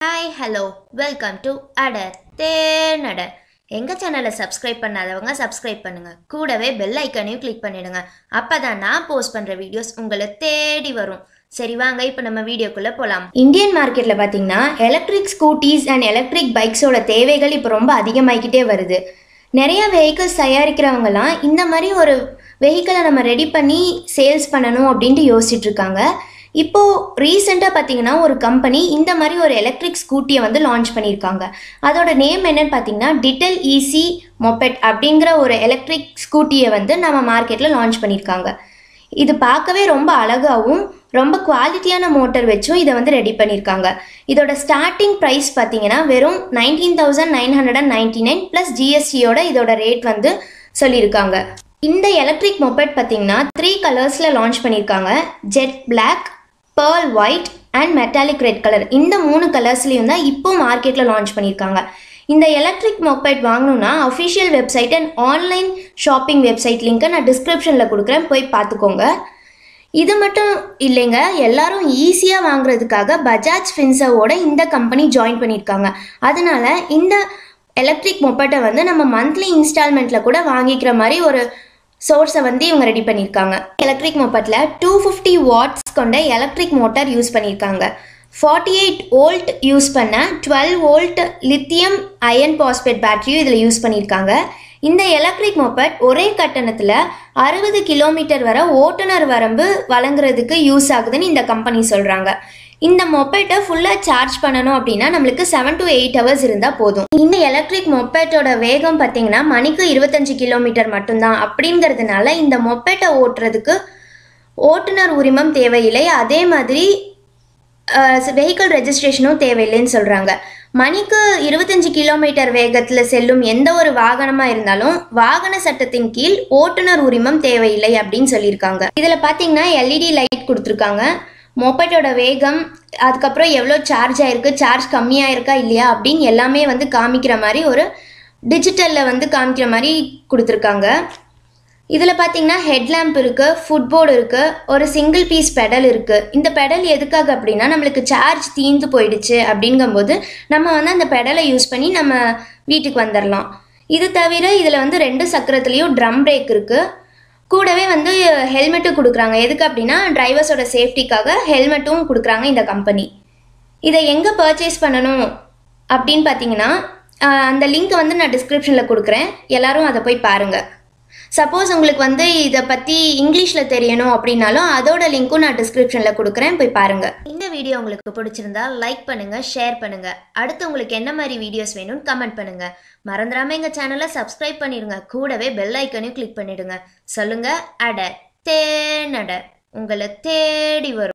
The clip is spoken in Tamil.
ஹாய் ஹலோ வெல்கம் டு அடர் தேனட எங்கள் சேனலை சப்ஸ்கிரைப் பண்ணாதவங்க சப்ஸ்கிரைப் பண்ணுங்க கூடவே பெல் ஐக்கனையும் கிளிக் பண்ணிடுங்க அப்போ தான் நான் போஸ்ட் பண்ணுற வீடியோஸ் உங்களை தேடி வரும் சரி வாங்க இப்போ நம்ம வீடியோக்குள்ளே போகலாம் இந்தியன் மார்க்கெட்டில் பார்த்தீங்கன்னா எலக்ட்ரிக் ஸ்கூட்டிஸ் அண்ட் எலக்ட்ரிக் பைக்ஸோட தேவைகள் இப்போ ரொம்ப அதிகமாகிக்கிட்டே வருது நிறைய வெஹிக்கிள்ஸ் தயாரிக்கிறவங்கலாம் இந்த மாதிரி ஒரு வெஹிக்கிளை நம்ம ரெடி பண்ணி சேல்ஸ் பண்ணணும் அப்படின்ட்டு யோசிச்சுட்டு இருக்காங்க இப்போது ரீசெண்டாக பார்த்தீங்கன்னா ஒரு கம்பெனி இந்த மாதிரி ஒரு எலக்ட்ரிக் ஸ்கூட்டியை வந்து லான்ச் பண்ணியிருக்காங்க அதோட நேம் என்னன்னு பார்த்தீங்கன்னா டிட்டல் ஈசி மொபெட் அப்படிங்கிற ஒரு எலக்ட்ரிக் ஸ்கூட்டியை வந்து நம்ம மார்க்கெட்டில் லான்ச் பண்ணியிருக்காங்க இது பார்க்கவே ரொம்ப அழகாகவும் ரொம்ப குவாலிட்டியான மோட்டர் வச்சும் இதை வந்து ரெடி பண்ணியிருக்காங்க இதோட ஸ்டார்டிங் ப்ரைஸ் பார்த்தீங்கன்னா வெறும் nineteen thousand nine hundred and ninety nine plus ஜிஎஸ்டியோட இதோட ரேட் வந்து சொல்லியிருக்காங்க இந்த எலக்ட்ரிக் மொபைட் பார்த்தீங்கன்னா த்ரீ கலர்ஸில் லான்ச் பண்ணியிருக்காங்க jet black pearl white and metallic red colour இந்த மூணு கலர்ஸ்லேயும் தான் இப்போ மார்க்கெட்டில் லான்ச் பண்ணியிருக்காங்க இந்த எலக்ட்ரிக் மொபைட் வாங்கணும்னா official website and online shopping website லிங்க்கை நான் டிஸ்கிரிப்ஷனில் கொடுக்குறேன் போய் பார்த்துக்கோங்க இது மட்டும் இல்லைங்க எல்லாரும் ஈஸியாக வாங்குறதுக்காக பஜாஜ் ஃபின்சவோட இந்த கம்பெனி ஜாயின் பண்ணியிருக்காங்க அதனால இந்த எலக்ட்ரிக் மொபைட்டை வந்து நம்ம மந்த்லி இன்ஸ்டால்மெண்ட்டில் கூட வாங்கிக்கிற மாதிரி ஒரு சோர்ஸை வந்து இவங்க ரெடி பண்ணியிருக்காங்க எலக்ட்ரிக் மொபைட்டில் டூ ஃபிஃப்டி வாட்ஸ் கொண்ட எலக்ட்ரிக் மோட்டார் யூஸ் பண்ணியிருக்காங்க ஃபார்ட்டி எயிட் வோல்ட் யூஸ் பண்ண twelve volt lithium ion phosphate பேட்டரியும் இதில் யூஸ் பண்ணியிருக்காங்க இந்த எலக்ட்ரிக் மொபைட் ஒரே கட்டணத்தில் அறுபது கிலோமீட்டர் வரை ஓட்டுநர் வரம்பு வழங்குறதுக்கு யூஸ் ஆகுதுன்னு இந்த கம்பெனி சொல்கிறாங்க இந்த மொபைட்டை ஃபுல்லாக சார்ஜ் பண்ணணும் அப்படின்னா நம்மளுக்கு செவன் டு எயிட் ஹவர்ஸ் இருந்தால் போதும் இந்த எலக்ட்ரிக் மொபைட்டோட வேகம் பார்த்தீங்கன்னா மணிக்கு இருபத்தஞ்சு கிலோமீட்டர் மட்டும்தான் அப்படிங்கிறதுனால இந்த மொபைட்டை ஓட்டுறதுக்கு ஓட்டுநர் உரிமம் தேவையில்லை அதே மாதிரி வெஹிக்கிள் ரெஜிஸ்ட்ரேஷனும் தேவையில்லைன்னு சொல்கிறாங்க மணிக்கு இருபத்தஞ்சு கிலோமீட்டர் வேகத்தில் செல்லும் எந்த ஒரு வாகனமாக இருந்தாலும் வாகன சட்டத்தின் கீழ் ஓட்டுநர் உரிமம் தேவையில்லை அப்படின்னு சொல்லியிருக்காங்க இதில் பார்த்தீங்கன்னா எல்இடி லைட் கொடுத்துருக்காங்க மொபைட்டோட வேகம் அதுக்கப்புறம் எவ்வளோ சார்ஜ் ஆயிருக்கு சார்ஜ் கம்மியாக இருக்கா இல்லையா அப்படின்னு எல்லாமே வந்து காமிக்கிற மாதிரி ஒரு டிஜிட்டலில் வந்து காமிக்கிற மாதிரி கொடுத்துருக்காங்க இதில் பார்த்தீங்கன்னா ஹெட்லாம்ப் இருக்குது ஃபுட்போர்டு இருக்குது ஒரு சிங்கிள் பீஸ் பெடல் இருக்குது இந்த பெடல் எதுக்காக அப்படின்னா நம்மளுக்கு சார்ஜ் தீந்து போயிடுச்சு அப்படிங்கும்போது நம்ம வந்து அந்த பெடலை யூஸ் பண்ணி நம்ம வீட்டுக்கு வந்துடலாம் இது தவிர இதில் வந்து ரெண்டு சக்கரத்துலேயும் ட்ரம் பிரேக் இருக்குது கூடவே வந்து ஹெல்மெட்டும் கொடுக்குறாங்க எதுக்கு அப்படின்னா டிரைவர்ஸோட சேஃப்டிக்காக ஹெல்மெட்டும் கொடுக்குறாங்க இந்த கம்பெனி இதை எங்கே பர்ச்சேஸ் பண்ணணும் அப்படின்னு பார்த்தீங்கன்னா அந்த லிங்க் வந்து நான் டிஸ்கிரிப்ஷனில் கொடுக்குறேன் எல்லாரும் அதை போய் பாருங்கள் சப்போஸ் உங்களுக்கு வந்து இதை பற்றி இங்கிலீஷில் தெரியணும் அப்படின்னாலும் அதோட லிங்க்கும் நான் டிஸ்கிரிப்ஷனில் கொடுக்குறேன் போய் பாருங்கள் இந்த வீடியோ உங்களுக்கு பிடிச்சிருந்தா லைக் பண்ணுங்கள் ஷேர் பண்ணுங்கள் அடுத்து உங்களுக்கு என்ன மாதிரி வீடியோஸ் வேணும்னு கமெண்ட் பண்ணுங்கள் மறந்துடாமல் எங்கள் சேனலை சப்ஸ்கிரைப் பண்ணிடுங்க கூடவே பெல் ஐக்கனையும் கிளிக் பண்ணிடுங்க சொல்லுங்கள் அட தேனட உங்களை தேடி வரும்